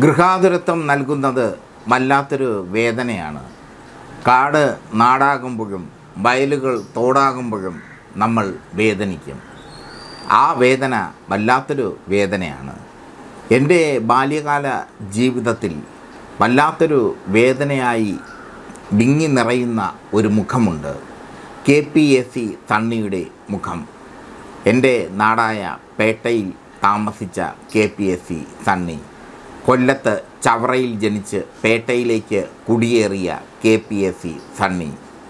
ഗൃഹാതുരത്വം നൽകുന്നത് വല്ലാത്തൊരു വേദനയാണ് കാട് നാടാകുമ്പോഴും വയലുകൾ തോടാകുമ്പോഴും നമ്മൾ വേദനിക്കും ആ വേദന വല്ലാത്തൊരു വേദനയാണ് എൻ്റെ ബാല്യകാല ജീവിതത്തിൽ വല്ലാത്തൊരു വേദനയായി വിങ്ങി നിറയുന്ന ഒരു മുഖമുണ്ട് കെ പി എസ് സി തണ്ണിയുടെ മുഖം എൻ്റെ നാടായ പേട്ടയിൽ താമസിച്ച K P S C Sunny കൊല്ലത്ത് ചവറയിൽ ജനിച്ച് പേട്ടയിലേക്ക് കുടിയേറിയ K P S C Sunny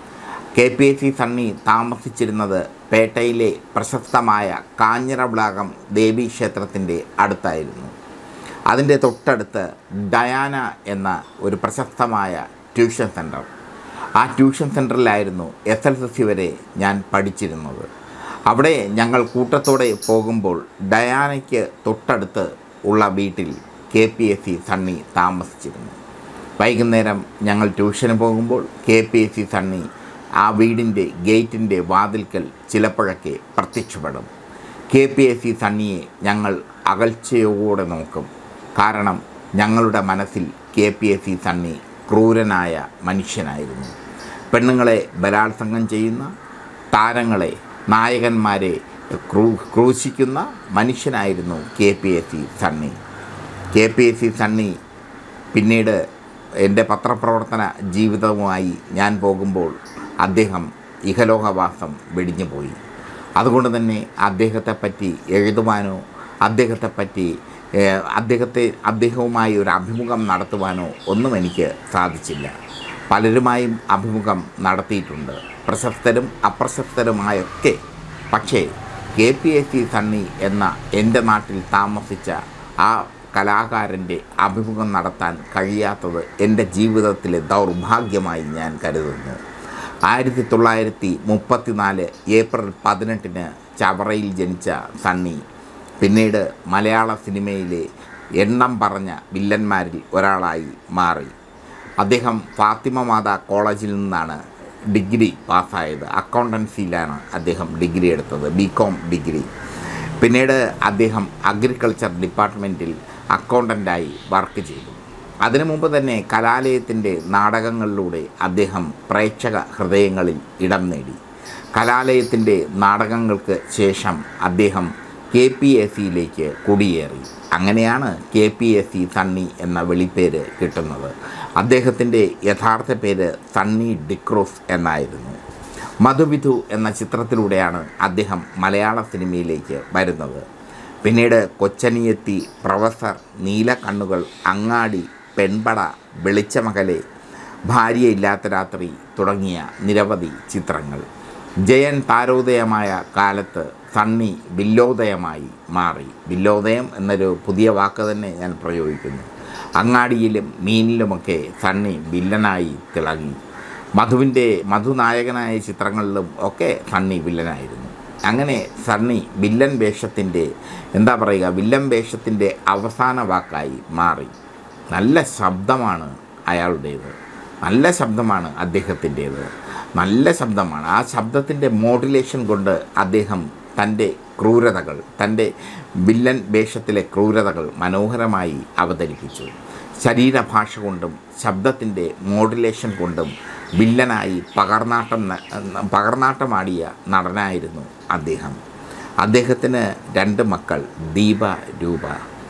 K P S C Sunny താമസിച്ചിരുന്നത് പേട്ടയിലെ പ്രശസ്തമായ കാഞ്ഞിരവിളാകം ദേവീക്ഷേത്രത്തിൻ്റെ അടുത്തായിരുന്നു അതിൻ്റെ തൊട്ടടുത്ത് ഡയാന എന്ന ഒരു പ്രശസ്തമായ ട്യൂഷൻ സെൻറ്റർ ആ ട്യൂഷൻ സെൻറ്ററിലായിരുന്നു എസ് എൽ എസ് സി വരെ ഞാൻ പഠിച്ചിരുന്നത് അവിടെ ഞങ്ങൾ കൂട്ടത്തോടെ പോകുമ്പോൾ ഡയാനയ്ക്ക് തൊട്ടടുത്ത് ഉള്ള വീട്ടിൽ K P S C Sunny താമസിച്ചിരുന്നു വൈകുന്നേരം ഞങ്ങൾ ട്യൂഷന് പോകുമ്പോൾ K P S C Sunny ആ വീടിൻ്റെ ഗേറ്റിൻ്റെ വാതിൽക്കൽ ചിലപ്പോഴൊക്കെ പ്രത്യക്ഷപ്പെടും കെ പി എസ് സി സണ്ണിയെ ഞങ്ങൾ അകൽച്ചയോടെ നോക്കും കാരണം ഞങ്ങളുടെ മനസ്സിൽ K P S C Sunny ക്രൂരനായ മനുഷ്യനായിരുന്നു പെണ്ണുങ്ങളെ ബലാത്സംഗം ചെയ്യുന്ന താരങ്ങളെ നായകന്മാരെ ക്രൂ ക്രൂശിക്കുന്ന മനുഷ്യനായിരുന്നു K P S C Sunny K P S C Sunny പിന്നീട് എൻ്റെ പത്രപ്രവർത്തന ജീവിതവുമായി ഞാൻ പോകുമ്പോൾ അദ്ദേഹം ഇഹലോകവാസം വെടിഞ്ഞുപോയി അതുകൊണ്ട് തന്നെ അദ്ദേഹത്തെ പറ്റി എഴുതുവാനോ അദ്ദേഹത്തെ പറ്റി ഏഹ്, അദ്ദേഹത്തെ അദ്ദേഹവുമായി ഒരു അഭിമുഖം നടത്തുവാനോ ഒന്നും എനിക്ക് സാധിച്ചില്ല പലരുമായും അഭിമുഖം നടത്തിയിട്ടുണ്ട് പ്രശസ്തരും അപ്രശസ്തരുമായൊക്കെ പക്ഷേ K P S C Sunny എന്ന എൻ്റെ നാട്ടിൽ താമസിച്ച ആ കലാകാരൻ്റെ അഭിമുഖം നടത്താൻ കഴിയാത്തത് എൻ്റെ ജീവിതത്തിലെ ദൗർഭാഗ്യമായി ഞാൻ കരുതുന്നു ആയിരത്തി തൊള്ളായിരത്തി മുപ്പത്തിനാല് ഏപ്രിൽ പതിനെട്ടിന് ചവറയിൽ ജനിച്ച സണ്ണി പിന്നീട് മലയാള സിനിമയിലെ എണ്ണം പറഞ്ഞ വില്ലന്മാരിൽ ഒരാളായി മാറി അദ്ദേഹം ഫാത്തിമ മാതാ കോളേജിൽ നിന്നാണ് ഡിഗ്രി പാസ്സായത് അക്കൗണ്ടൻസിയിലാണ് അദ്ദേഹം ഡിഗ്രി എടുത്തത് ബി കോം ഡിഗ്രി പിന്നീട് അദ്ദേഹം അഗ്രികൾച്ചർ ഡിപ്പാർട്ട്മെൻറ്റിൽ അക്കൗണ്ടൻ്റായി വർക്ക് ചെയ്തു അതിനു മുമ്പ് തന്നെ കലാലയത്തിൻ്റെ നാടകങ്ങളിലൂടെ അദ്ദേഹം പ്രേക്ഷക ഹൃദയങ്ങളിൽ ഇടം നേടി കലാലയത്തിൻ്റെ നാടകങ്ങൾക്ക് ശേഷം അദ്ദേഹം കെ പി എസ് സിയിലേക്ക് കുടിയേറി അങ്ങനെയാണ് K P S C Sunny എന്ന വെളിപ്പേര് കിട്ടുന്നത് അദ്ദേഹത്തിൻ്റെ യഥാർത്ഥ പേര് സണ്ണി ഡിക്രോസ് എന്നായിരുന്നു മധുവിധു എന്ന ചിത്രത്തിലൂടെയാണ് അദ്ദേഹം മലയാള സിനിമയിലേക്ക് വരുന്നത് പിന്നീട് കൊച്ചനിയെത്തി പ്രൊഫസർ നീലക്കണ്ണുകൾ അങ്ങാടി പെൺപട വെളിച്ചമകലെ ഭാര്യയില്ലാത്ത രാത്രി തുടങ്ങിയ നിരവധി ചിത്രങ്ങൾ ജയൻ താരോദയമായ കാലത്ത് സണ്ണി വില്ലോദയമായി മാറി വില്ലോദയം എന്നൊരു പുതിയ വാക്ക് തന്നെ ഞാൻ പ്രയോഗിക്കുന്നു അങ്ങാടിയിലും മീനിലുമൊക്കെ സണ്ണി വില്ലനായി തിളങ്ങി മധുവിൻ്റെ മധുനായകനായ ചിത്രങ്ങളിലും ഒക്കെ സണ്ണി വില്ലനായിരുന്നു അങ്ങനെ സണ്ണി വില്ലൻ വേഷത്തിൻ്റെ എന്താ പറയുക വില്ലൻ വേഷത്തിൻ്റെ അവസാന വാക്കായി മാറി നല്ല ശബ്ദമാണ് അയാളുടേത് നല്ല ശബ്ദമാണ് അദ്ദേഹത്തിൻ്റേത് നല്ല ശബ്ദമാണ് ആ ശബ്ദത്തിൻ്റെ മോഡുലേഷൻ കൊണ്ട് അദ്ദേഹം തൻ്റെ ക്രൂരതകൾ തൻ്റെ വില്ലൻ വേഷത്തിലെ ക്രൂരതകൾ മനോഹരമായി അവതരിപ്പിച്ചു ശരീരഭാഷ കൊണ്ടും ശബ്ദത്തിൻ്റെ മോഡുലേഷൻ കൊണ്ടും വില്ലനായി പകർനാട്ടം ന- പകർനാട്ടമാടിയ നടനായിരുന്നു അദ്ദേഹം അദ്ദേഹത്തിന് രണ്ട് മക്കൾ ദീപ രൂപ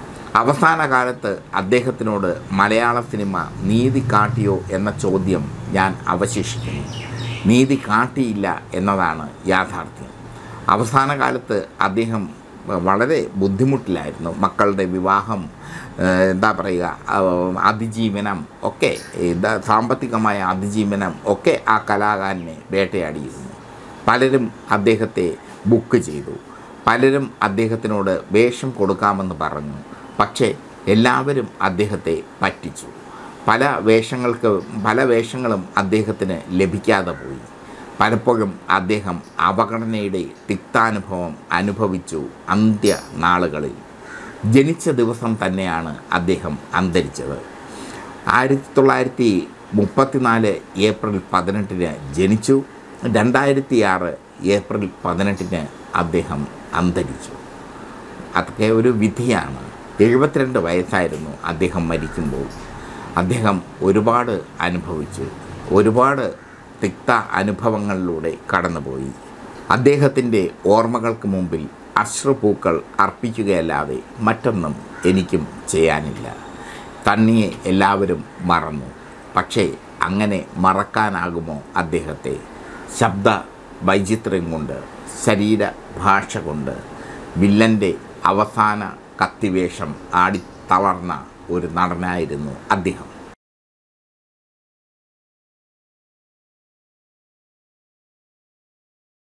അവസാന കാലത്ത് അദ്ദേഹത്തിനോട് മലയാള സിനിമ നീതി കാട്ടിയോ എന്ന ചോദ്യം ഞാൻ അവശേഷിക്കുന്നു നീതി കാട്ടിയില്ല എന്നതാണ് യാഥാർത്ഥ്യം അവസാന കാലത്ത് അദ്ദേഹം വളരെ ബുദ്ധിമുട്ടിലായിരുന്നു മക്കളുടെ വിവാഹം ഏഹ്, എന്താ പറയുക ആ, അതിജീവനം ഒക്കെ എന്താ സാമ്പത്തികമായ അതിജീവനം ഒക്കെ ആ കലാകാരനെ വേട്ടയാടിയിരുന്നു പലരും അദ്ദേഹത്തെ ബുക്ക് ചെയ്തു പലരും അദ്ദേഹത്തിനോട് വേഷം കൊടുക്കാമെന്ന് പറഞ്ഞു പക്ഷേ എല്ലാവരും അദ്ദേഹത്തെ പറ്റിച്ചു പല വേഷങ്ങൾക്ക് പല വേഷങ്ങളും അദ്ദേഹത്തിന് ലഭിക്കാതെ പോയി പലപ്പോഴും അദ്ദേഹം അവഗണനയുടെ തിക്താനുഭവം അനുഭവിച്ചു അന്ത്യ നാളുകളിൽ ജനിച്ച ദിവസം തന്നെയാണ് അദ്ദേഹം അന്തരിച്ചത് ആയിരത്തി തൊള്ളായിരത്തി മുപ്പത്തിനാല് ഏപ്രിൽ പതിനെട്ടിന് ജനിച്ചു രണ്ടായിരത്തി ആറ് ഏപ്രിൽ പതിനെട്ടിന് അദ്ദേഹം അന്തരിച്ചു അതൊക്കെ ഒരു വിധിയാണ് എഴുപത്തിരണ്ട് വയസ്സായിരുന്നു അദ്ദേഹം മരിക്കുമ്പോൾ അദ്ദേഹം ഒരുപാട് അനുഭവിച്ചു ഒരുപാട് തിക്ത അനുഭവങ്ങളിലൂടെ കടന്നുപോയി അദ്ദേഹത്തിൻ്റെ ഓർമ്മകൾക്ക് മുമ്പിൽ അശ്രുപൂക്കൾ അർപ്പിക്കുകയല്ലാതെ മറ്റൊന്നും എനിക്കും ചെയ്യാനില്ല തണ്ണിയെ എല്ലാവരും മറന്നു പക്ഷേ അങ്ങനെ മറക്കാനാകുമോ അദ്ദേഹത്തെ ശബ്ദ വൈചിത്ര്യം കൊണ്ട് ശരീര ഭാഷ കൊണ്ട് വില്ലൻ്റെ അവസാന കത്തിവേഷം ആടിത്തളർന്ന ഒരു നടനായിരുന്നു അദ്ദേഹം